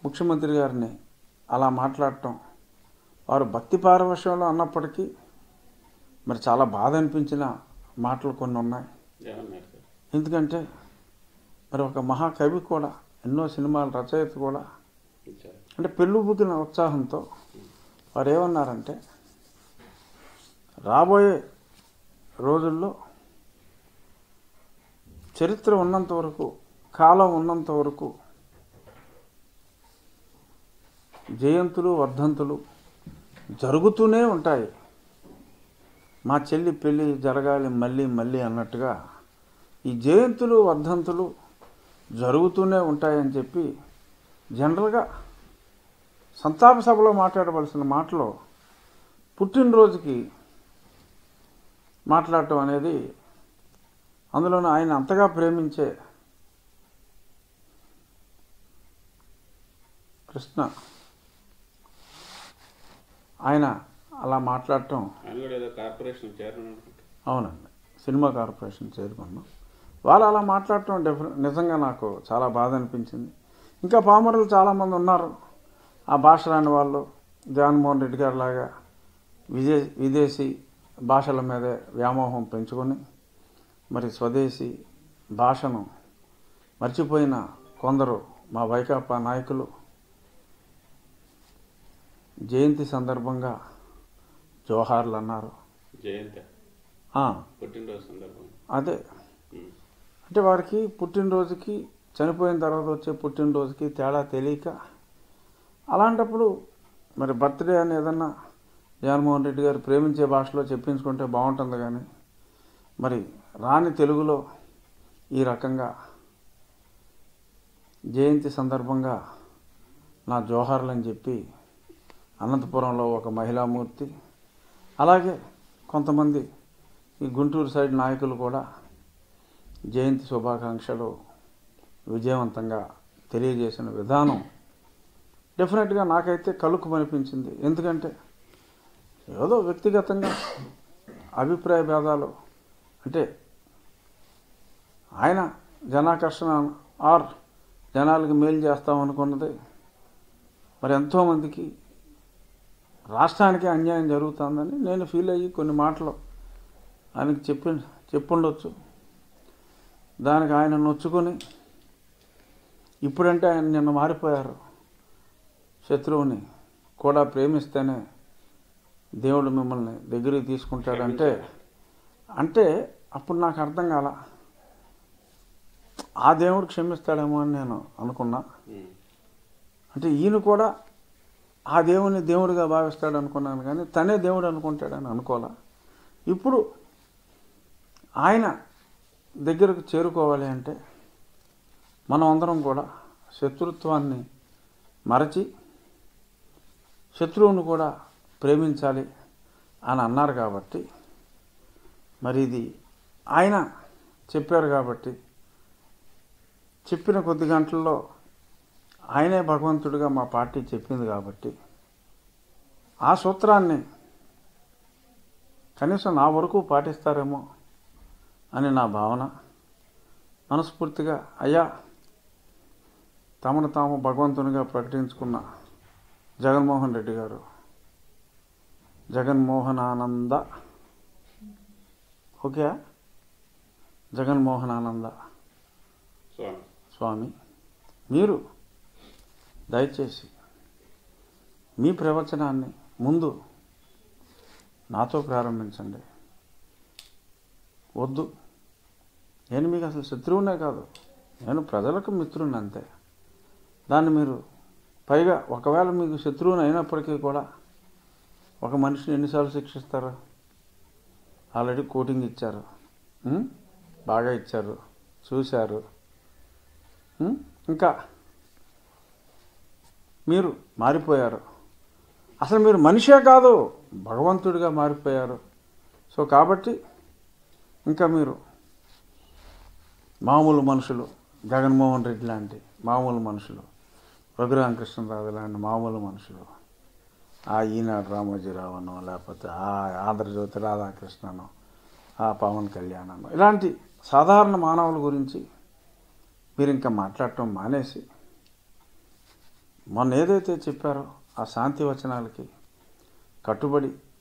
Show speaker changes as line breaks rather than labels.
ముఖ్యమంత్రి గారిని అలా మాట్లాడటం వారు భక్తి పారవశ్యంలో అన్నప్పటికీ మరి చాలా బాధ అనిపించిన మాటలు కొన్ని ఉన్నాయి
ఏమన్నారు సార్
ఎందుకంటే మరి ఒక మహాకవి కూడా ఎన్నో సినిమాల రచయిత కూడా
ఇచ్చారు
అంటే పెళ్ళుబుకిన ఉత్సాహంతో వారు ఏమన్నారంటే రాబోయే రోజుల్లో చరిత్ర ఉన్నంత వరకు కాలం ఉన్నంత వరకు జయంతులు వర్ధంతులు జరుగుతూనే ఉంటాయి మా చెల్లి పెళ్ళి జరగాలి మళ్ళీ మళ్ళీ అన్నట్టుగా ఈ జయంతులు వర్ధంతులు జరుగుతూనే ఉంటాయని చెప్పి జనరల్గా సంతాప సభలో మాట్లాడవలసిన మాటలో పుట్టినరోజుకి మాట్లాడటం అనేది అందులోనూ ఆయన అంతగా ప్రేమించే కృష్ణ ఆయన అలా మాట్లాడటం
ఆయన కూడా ఏదో కార్పొరేషన్ చైర్మన్ అనుకుంటా
అవునండి సినిమా కార్పొరేషన్ చేరుకున్నాం వాళ్ళు అలా మాట్లాడటం డెఫినెట్ నిజంగా నాకు చాలా బాధ అనిపించింది ఇంకా పామరులు చాలామంది ఉన్నారు ఆ భాష రాని వాళ్ళు జగన్మోహన్ రెడ్డి గారి లాగా విదే విదేశీ భాషల మీదే వ్యామోహం పెంచుకొని మరి స్వదేశీ భాషను మర్చిపోయిన కొందరు మా వైకాపా నాయకులు జయంతి సందర్భంగా జోహార్లు అన్నారు
జయంతి
ఆ,
పుట్టినరోజు సందర్భంగా
అదే
ఉమ్.
అంటే వారికి పుట్టినరోజుకి చనిపోయిన తర్వాత వచ్చే పుట్టినరోజుకి తేడా తెలియక అలాంటప్పుడు మరి బర్త్డే అని ఏదన్నా జగన్మోహన్ రెడ్డి గారు ప్రేమించే భాషలో చెప్పించుకుంటే బాగుంటుంది కానీ మరి రాని తెలుగులో ఈ రకంగా జయంతి సందర్భంగా నా జోహార్లు అని చెప్పి అనంతపురంలో ఒక మహిళామూర్తి అలాగే కొంతమంది ఈ గుంటూరు సైడ్ నాయకులు కూడా జయంతి శుభాకాంక్షలు విజయవంతంగా తెలియజేసిన విధానం డెఫినెట్గా నాకైతే కలుకు అనిపించింది ఎందుకంటే ఏదో వ్యక్తిగతంగా అభిప్రాయ భేదాలు అంటే ఆయన జనాకర్షణ ఆర్ జనాలకి మేలు చేస్తాం అనుకున్నది మరి ఎంతోమందికి రాష్ట్రానికి అన్యాయం జరుగుతుందని నేను ఫీల్ అయ్యి కొన్ని మాటలు ఆయనకి చెప్పి చెప్పుండొచ్చు దానికి ఆయన నొచ్చుకొని ఇప్పుడంటే ఆయన నిన్న మారిపోయారు శత్రువుని కూడా ప్రేమిస్తేనే దేవుడు మిమ్మల్ని దగ్గరికి తీసుకుంటాడంటే అంటే అప్పుడు నాకు అర్థం కాల ఆ దేవుడు క్షమిస్తాడేమో అని నేను అనుకున్నా
ఉమ్.
అంటే ఈయన కూడా ఆ దేవుని దేవుడిగా భావిస్తాడు అనుకున్నాను కానీ తనే దేవుడు అనుకుంటాడని అనుకోవాలా ఇప్పుడు ఆయన దగ్గరకు చేరుకోవాలి అంటే మనం అందరం కూడా శత్రుత్వాన్ని మరచి శత్రువును కూడా ప్రేమించాలి అని అన్నారు కాబట్టి మరి ఇది ఆయన చెప్పారు కాబట్టి చెప్పిన కొద్ది గంటల్లో ఆయనే భగవంతుడిగా మా పార్టీ చెప్పింది కాబట్టి ఆ సూత్రాన్ని కనీసం నా వరకు పాటిస్తారేమో అని నా భావన మనస్ఫూర్తిగా అయ్యా తమను తాము భగవంతునిగా ప్రకటించుకున్న జగన్మోహన్ రెడ్డి గారు జగన్మోహనానంద ఓకే జగన్మోహనానంద
స్వామి
స్వామి మీరు దయచేసి మీ ప్రవచనాన్ని ముందు నాతో ప్రారంభించండి వద్దు నేను మీకు అసలు శత్రువునే కాదు నేను ప్రజలకు మిత్రుని అంతే దాన్ని మీరు పైగా ఒకవేళ మీకు శత్రువుని అయినప్పటికీ కూడా ఒక మనిషిని ఎన్నిసార్లు శిక్షిస్తారు ఆల్రెడీ కోటింగ్ ఇచ్చారు ఉం? బాగా ఇచ్చారు చూశారు ఉం? ఇంకా మీరు మారిపోయారు అసలు మీరు మనిషే కాదు భగవంతుడిగా మారిపోయారు సో కాబట్టి ఇంకా మీరు మామూలు మనుషులు జగన్మోహన్ రెడ్డి లాంటి మామూలు మనుషులు రఘురామకృష్ణరాజు లాంటి మామూలు మనుషులు ఆ ఈనాడు రామోజీరావు అనో లేకపోతే ఆ ఆంధ్రజ్యోతి రాధాకృష్ణనో ఆ పవన్ కళ్యాణ్ అనో ఇలాంటి సాధారణ మానవుల గురించి మీరు ఇంకా మాట్లాడటం మానేసి మొన్న ఏదైతే చెప్పారో ఆ శాంతి వచనాలకి కట్టుబడి